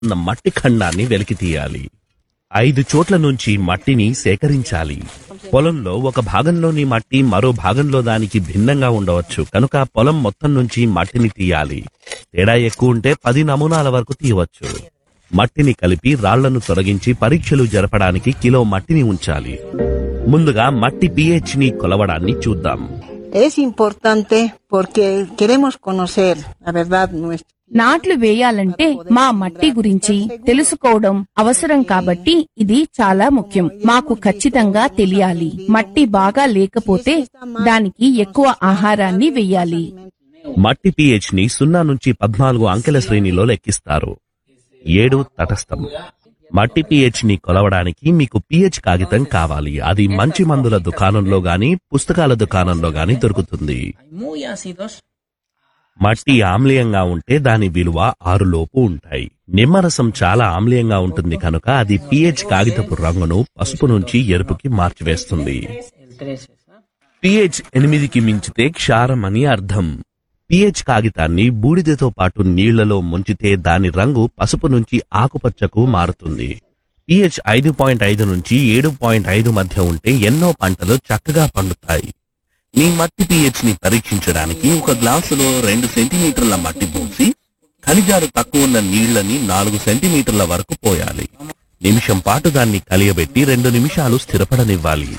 ఉన్న మట్టి ఖండాన్ని వెలికి తీయాలి ఐదు చోట్ల నుంచి మట్టిని సేకరించాలి పొలంలో ఒక భాగంలోని మట్టి మరో భాగంలో దానికి భిన్నంగా ఉండవచ్చు కనుక పొలం మొత్తం నుంచి మట్టిని తీయాలి తేడా ఎక్కువ ఉంటే పది నమూనాల వరకు తీయవచ్చు మట్టిని కలిపి రాళ్లను తొలగించి పరీక్షలు జరపడానికి కిలో మట్టిని ఉంచాలి ముందుగా మట్టి pH ని కొలవడాన్ని చూద్దాం Es importante porque queremos conocer la verdad nuestra. నాట్లు వేయాలంటే మా మట్టి గురించి తెలుసుకోవడం అవసరం కాబట్టి ఇది చాలా ముఖ్యం మాకు ఖచ్చితంగా తెలియాలి మట్టి బాగా లేకపోతే దానికి ఎక్కువ ఆహారాన్ని వెయ్యాలి మట్టి pH ని సున్నా నుంచి పద్నాలుగు అంకెల శ్రేణిలో లెక్కిస్తారు ఏడు తటస్థం మట్టి pH ని కొలవడానికి మీకు pH కాగితం కావాలి అది మంచి మందుల దుకాణంలో గాని పుస్తకాల దుకాణంలో గాని దొరుకుతుంది muy ácidos, మట్టి ఆమ్లీయంగా ఉంటే దాని విలువ ఆరు లోపు ఉంటాయి నిమ్మరసం చాలా ఆమ్లీయంగా ఉంటుంది కనుక అది pH కాగితపు రంగును పసుపు నుంచి ఎరుపుకి మార్చివేస్తుంది el 3 es, ¿ah? పిహెచ్ ఎనిమిదికి మించితే క్షారం అని అర్థం పిహెచ్ కాగితాన్ని బూడిదతో పాటు నీళ్లలో ముంచితే దాని రంగు పసుపు నుంచి ఆకుపచ్చకు మారుతుంది పిహెచ్ ఐదు పాయింట్ ఐదు నుంచి ఏడు పాయింట్ ఐదు మధ్య ఉంటే ఎన్నో పంటలు చక్కగా పండుతాయి మీ మట్టి పిహెచ్ ని పరీక్షించడానికి ఒక గ్లాసులో రెండు సెంటీమీటర్ల మట్టి పోసి ఖనిజాలు తక్కువ ఉన్న నీళ్లని నాలుగు సెంటీమీటర్ల వరకు పోయాలి నిమిషం పాటు దాన్ని కలియబెట్టి రెండు నిమిషాలు స్థిరపడనివ్వాలి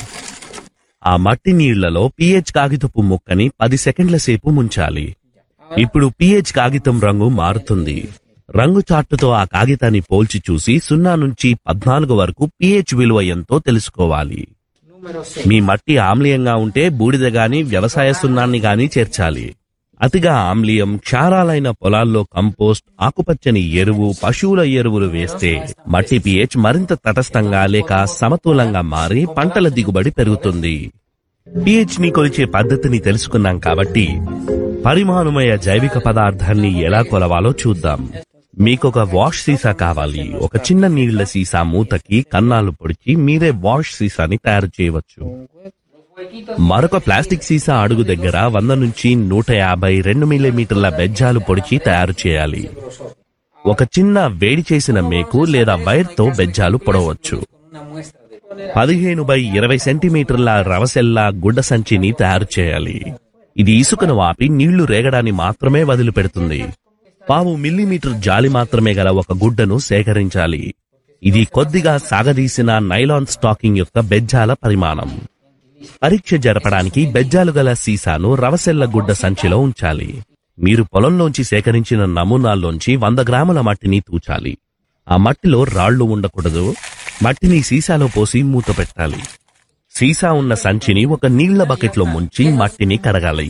ఆ మట్టి నీళ్లలో పిహెచ్ కాగితపు ముక్కని పది సెకండ్ల సేపు ముంచాలి ఇప్పుడు పిహెచ్ కాగితం రంగు మారుతుంది రంగు చార్టుతో ఆ కాగితాన్ని పోల్చి చూసి సున్నా నుంచి పద్నాలుగు వరకు పిహెచ్ విలువ ఎంతో తెలుసుకోవాలి Número 6. మీ మట్టి ఆమ్లీయంగా ఉంటే బూడిద గాని వ్యవసాయ సున్నాన్ని గాని చేర్చాలి అతిగా ఆమ్లీయం క్షారాలైన పొలాల్లో కంపోస్ట్ ఆకుపచ్చని ఎరువు పశువుల ఎరువులు వేస్తే మట్టి పిహెచ్ మరింత తటస్థంగా లేక సమతూలంగా మారి పంటల దిగుబడి పెరుగుతుంది పిహెచ్ ని కొలిచే పద్ధతిని తెలుసుకున్నాం కాబట్టి పరిమాణమయ జైవిక పదార్థాన్ని ఎలా కొలవాలో చూద్దాం మీకొక వాష్ సీసా కావాలి ఒక చిన్న నీళ్ల సీసా మూతకి కన్నాలు పొడిచి మీరే వాష్ సీసాని తయారు చేయవచ్చు మరొక ప్లాస్టిక్ సీసా అడుగు దగ్గర వంద నుంచి నూట యాభై రెండు మిల్లీమీటర్ల బెజ్జాలు పొడిచి తయారు చేయాలి ఒక చిన్న వేడి చేసిన మేకు లేదా వైర్తో బెజ్జాలు పొడవచ్చు Una muestra de పదిహేను బై ఇరవై సెంటీమీటర్ల రవసెల్లా గుడ్డ సంచిని తయారు చేయాలి ఇది ఇసుకను ఆపి నీళ్లు రేగడాన్ని మాత్రమే వదిలిపెడుతుంది పావు మిల్లీమీటర్ జాలి మాత్రమే గల ఒక గుడ్డను సేకరించాలి ఇది కొద్దిగా సాగదీసిన నైలాన్ స్టాకింగ్ యొక్క బెజ్జాల పరిమాణం పరీక్ష జరపడానికి బెజ్జాలు గల సీసాను రవసెల్ల గుడ్డ సంచిలో ఉంచాలి మీరు పొలంలోంచి సేకరించిన నమూనాల్లోంచి వంద గ్రాముల మట్టిని తూచాలి ఆ మట్టిలో రాళ్లు ఉండకూడదు మట్టిని సీసాలో పోసి మూత పెట్టాలి సీసా ఉన్న సంచిని ఒక నీళ్ల బకెట్లో ముంచి మట్టిని కడగాలి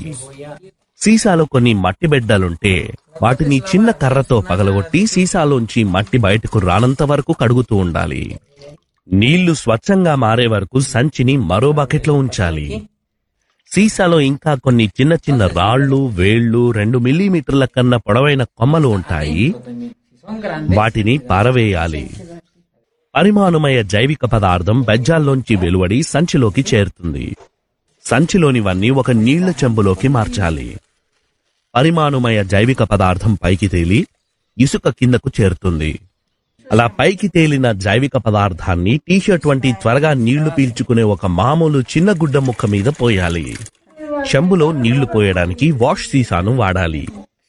సీసాలో కొన్ని మట్టి బెడ్డలుంటే వాటిని చిన్న కర్రతో పగలగొట్టి సీసాలోంచి మట్టి బయటకు రానంత వరకు కడుగుతూ ఉండాలి నీళ్లు స్వచ్ఛంగా మారే వరకు సంచిని మరో బకెట్లో ఉంచాలి సీసాలో ఇంకా కొన్ని చిన్న చిన్న రాళ్లు వేళ్లు రెండు మిల్లీమీటర్ల కన్నా పొడవైన కొమ్మలు ఉంటాయి Si son grandes, వాటిని పారవేయాలి పరిమాణమయ జైవిక పదార్థం బెజ్జాల్లోంచి వెలువడి సంచిలోకి చేరుతుంది సంచిలోనివన్నీ ఒక నీళ్ల చెంబులోకి మార్చాలి పరిమాణమయ జైవిక పదార్థం పైకి తేలి ఇసుక కిందకు చేరుతుంది అలా పైకి తేలిన జైవిక పదార్థాన్ని టీషర్ట్ వంటి త్వరగా నీళ్లు పీల్చుకునే ఒక మామూలు చిన్న గుడ్డ ముక్క మీద పోయాలి చెంబులో నీళ్లు పోయడానికి వాష్ సీసాను వాడాలి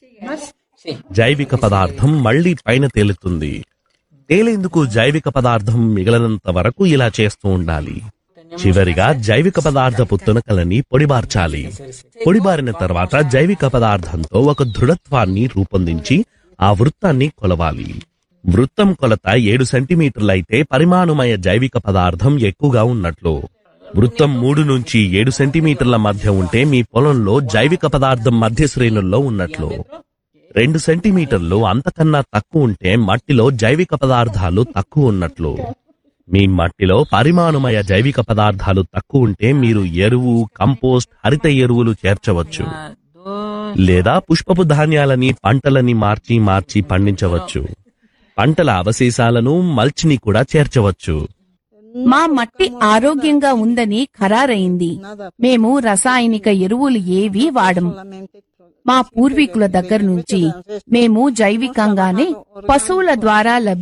sí. జైవిక పదార్థం మళ్లీ పైన తేలుతుంది తేలేందుకు జైవిక పదార్థం మిగలనంత వరకు ఇలా చేస్తూ ఉండాలి చివరిగా జైవిక పదార్థపు తునకలని పొడిబార్చాలి పొడిబారిన తర్వాత జైవిక పదార్థంతో ఒక దృఢత్వాన్ని రూపొందించి ఆ వృత్తాన్ని కొలవాలి వృత్తం కొలత ఏడు సెంటీమీటర్లయితే పరిమాణమయ జైవిక పదార్థం ఎక్కువగా ఉన్నట్లు వృత్తం మూడు నుంచి ఏడు సెంటీమీటర్ల మధ్య ఉంటే మీ పొలంలో జైవిక పదార్థం మధ్య శ్రేణుల్లో ఉన్నట్లు రెండు సెంటీమీటర్లు అంతకన్నా తక్కువ ఉంటే మట్టిలో జైవిక పదార్థాలు తక్కువ ఉన్నట్లు మీ మట్టిలో పరిమాణమయ జైవిక పదార్థాలు తక్కువ ఉంటే మీరు ఎరువు కంపోస్ట్ హరిత ఎరువులు చేర్చవచ్చు Una, dos, లేదా పుష్పపు ధాన్యాలని పంటలని మార్చి మార్చి పండించవచ్చు పంటల అవశేషాలను మల్చిని కూడా చేర్చవచ్చు మా మట్టి ఆరోగ్యంగా ఉందని ఖరారైంది Nada, మేము రసాయనిక ఎరువులు ఏవీ వాడం solamente pro- మా పూర్వీకుల దగ్గర నుంచి మేము జైవికంగానే పశువుల ద్వారా లభ్య